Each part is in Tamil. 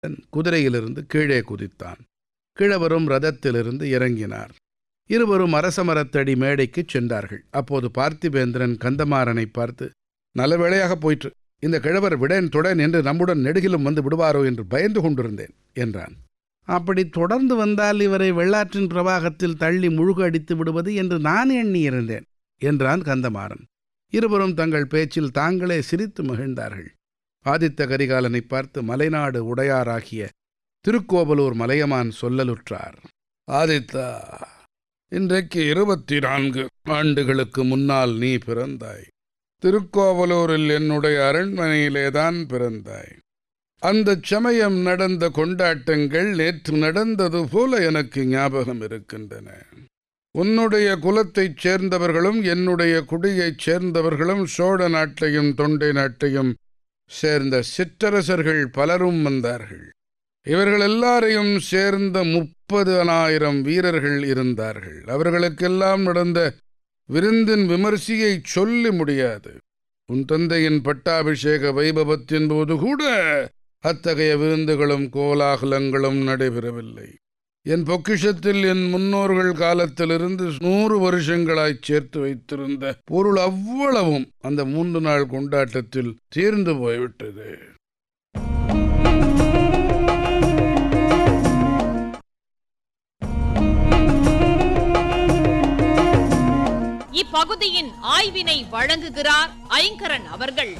குதிரையிலிருந்து கீழே குதித்தான் கிழவரும் ரதத்திலிருந்து இறங்கினார் இருவரும் அரசமரத்தடி மேடைக்குச் சென்றார்கள் அப்போது பார்த்திபேந்திரன் கந்தமாறனை பார்த்து நல்ல வேளையாக போயிற்று இந்த கிழவர் விடன் தொடன் என்று நம்முடன் நெடுகிலும் வந்து விடுவாரோ என்று பயந்து கொண்டிருந்தேன் என்றான் அப்படி தொடர்ந்து வந்தால் இவரை வெள்ளாற்றின் பிரவாகத்தில் தள்ளி முழுக அடித்து விடுவது என்று நான் எண்ணியிருந்தேன் என்றான் கந்தமாறன் இருவரும் தங்கள் பேச்சில் தாங்களே சிரித்து மகிழ்ந்தார்கள் ஆதித்த கரிகாலனை பார்த்து மலைநாடு உடையாராகிய திருக்கோவலூர் மலையமான் சொல்லலுற்றார் ஆதித்தா இன்றைக்கு இருபத்தி நான்கு ஆண்டுகளுக்கு முன்னால் நீ பிறந்தாய் திருக்கோவலூரில் என்னுடைய அரண்மனையிலேதான் பிறந்தாய் அந்தச் சமயம் நடந்த கொண்டாட்டங்கள் நேற்று நடந்தது போல எனக்கு ஞாபகம் இருக்கின்றன உன்னுடைய குலத்தைச் சேர்ந்தவர்களும் என்னுடைய குடியைச் சேர்ந்தவர்களும் சோழ நாட்டையும் தொண்டை நாட்டையும் சேர்ந்த சிற்றரசர்கள் பலரும் வந்தார்கள் இவர்கள் எல்லாரையும் சேர்ந்த முப்பதனாயிரம் வீரர்கள் இருந்தார்கள் அவர்களுக்கெல்லாம் நடந்த விருந்தின் விமர்சையை சொல்லி முடியாது உன் தந்தையின் பட்டாபிஷேக வைபவத்தின் போது கூட அத்தகைய விருந்துகளும் கோலாகலங்களும் நடைபெறவில்லை என் பொக்கிஷத்தில் என் முன்னோர்கள் காலத்திலிருந்து நூறு வருஷங்களாய் சேர்த்து வைத்திருந்த பொருள் அவ்வளவும் அந்த மூன்று நாள் கொண்டாட்டத்தில் தீர்ந்து போய்விட்டது இப்பகுதியின் ஆய்வினை வழங்குகிறார் ஐங்கரன் அவர்கள்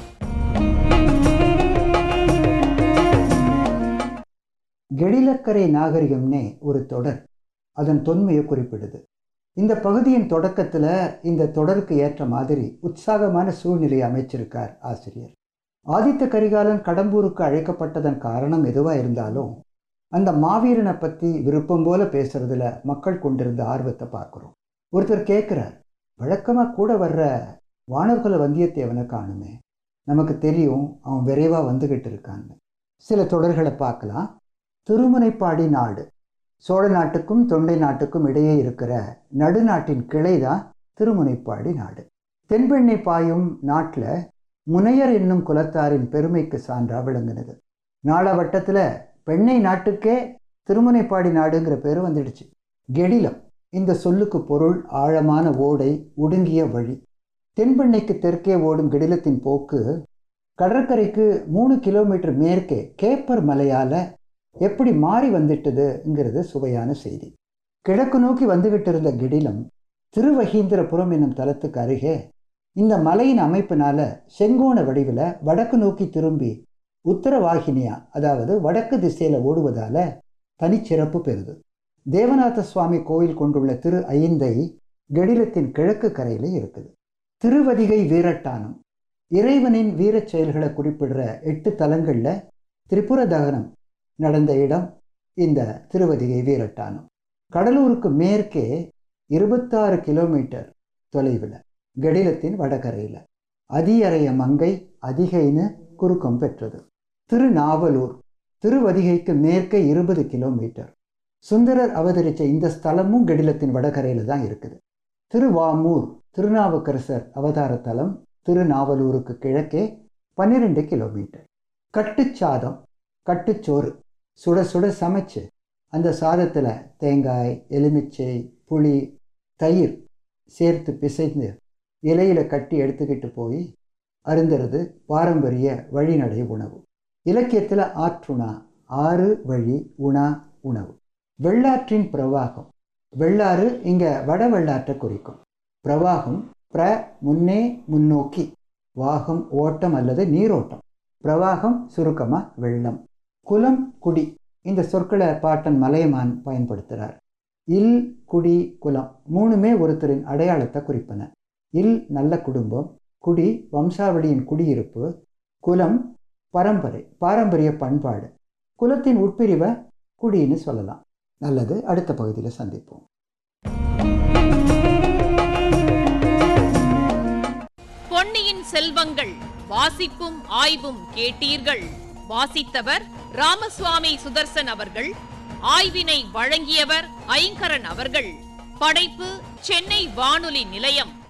கெடிலக்கரை நாகரிகம்னே ஒரு தொடர் அதன் தொன்மையை குறிப்பிடுது இந்த பகுதியின் தொடக்கத்தில் இந்த தொடருக்கு ஏற்ற மாதிரி உற்சாகமான சூழ்நிலையை அமைச்சிருக்கார் ஆசிரியர் ஆதித்த கரிகாலன் கடம்பூருக்கு அழைக்கப்பட்டதன் காரணம் எதுவாக இருந்தாலும் அந்த மாவீரனை பற்றி விருப்பம் போல பேசுறதுல மக்கள் கொண்டிருந்த ஆர்வத்தை பார்க்குறோம் ஒருத்தர் கேட்குறார் வழக்கமாக கூட வர்ற வானர்குல வந்தியத்தேவனை காணுமே நமக்கு தெரியும் அவன் விரைவாக வந்துக்கிட்டு இருக்கான்னு சில தொடர்களை பார்க்கலாம் திருமுனைப்பாடி நாடு சோழ நாட்டுக்கும் தொண்டை நாட்டுக்கும் இடையே இருக்கிற நடுநாட்டின் கிளை தான் திருமுனைப்பாடி நாடு தென்பெண்ணை பாயும் நாட்டில் முனையர் என்னும் குலத்தாரின் பெருமைக்கு சான்றா விளங்குனது நாளா வட்டத்தில் பெண்ணை நாட்டுக்கே திருமுனைப்பாடி நாடுங்கிற பேர் வந்துடுச்சு கெடிலம் இந்த சொல்லுக்கு பொருள் ஆழமான ஓடை ஒடுங்கிய வழி தென்பெண்ணைக்கு தெற்கே ஓடும் கெடிலத்தின் போக்கு கடற்கரைக்கு மூணு கிலோமீட்டர் மேற்கே கேப்பர் மலையால் எப்படி மாறி வந்துட்டதுங்கிறது சுவையான செய்தி கிழக்கு நோக்கி வந்துகிட்டு இருந்த கிடிலம் திருவகீந்திரபுரம் என்னும் தலத்துக்கு அருகே இந்த மலையின் அமைப்பினால செங்கோண வடிவில் வடக்கு நோக்கி திரும்பி உத்தரவாகினியா அதாவது வடக்கு திசையில் ஓடுவதால தனிச்சிறப்பு பெறுது தேவநாத சுவாமி கோயில் கொண்டுள்ள திரு ஐந்தை கெடிலத்தின் கிழக்கு கரையில் இருக்குது திருவதிகை வீரட்டானம் இறைவனின் வீரச் செயல்களை குறிப்பிடுற எட்டு தலங்களில் திரிபுர தகனம் நடந்த இடம் இந்த திருவதிகை வீரட்டானம் கடலூருக்கு மேற்கே இருபத்தாறு கிலோமீட்டர் தொலைவில் கடிலத்தின் வடகரையில் அதியறைய மங்கை அதிகைன்னு குறுக்கம் பெற்றது திருநாவலூர் திருவதிகைக்கு மேற்கே இருபது கிலோமீட்டர் சுந்தரர் அவதரித்த இந்த ஸ்தலமும் கெடிலத்தின் வடகரையில் தான் இருக்குது திருவாமூர் திருநாவுக்கரசர் அவதார தலம் திருநாவலூருக்கு கிழக்கே பன்னிரெண்டு கிலோமீட்டர் கட்டுச்சாதம் கட்டுச்சோறு சுட சுட சமைச்சு அந்த சாதத்தில் தேங்காய் எலுமிச்சை புளி தயிர் சேர்த்து பிசைந்து இலையில் கட்டி எடுத்துக்கிட்டு போய் அருந்துறது பாரம்பரிய வழிநடை உணவு இலக்கியத்தில் ஆற்றுணா ஆறு வழி உணா உணவு வெள்ளாற்றின் பிரவாகம் வெள்ளாறு இங்கே வட வெள்ளாற்றை குறிக்கும் பிரவாகம் பிர முன்னே முன்னோக்கி வாகம் ஓட்டம் அல்லது நீரோட்டம் பிரவாகம் சுருக்கமாக வெள்ளம் குலம் குடி இந்த சொற்களை பாட்டன் மலையமான் பயன்படுத்துகிறார் இல் குடி குலம் மூணுமே ஒருத்தரின் அடையாளத்தை குறிப்பன இல் நல்ல குடும்பம் குடி வம்சாவளியின் குடியிருப்பு குலம் பரம்பரை பாரம்பரிய பண்பாடு குலத்தின் உட்பிரிவை குடின்னு சொல்லலாம் நல்லது அடுத்த பகுதியில் சந்திப்போம் பொன்னியின் செல்வங்கள் வாசிப்பும் ஆய்வும் கேட்டீர்கள் வாசித்தவர் ராமசுவாமி சுதர்சன் அவர்கள் ஆய்வினை வழங்கியவர் ஐங்கரன் அவர்கள் படைப்பு சென்னை வானொலி நிலையம்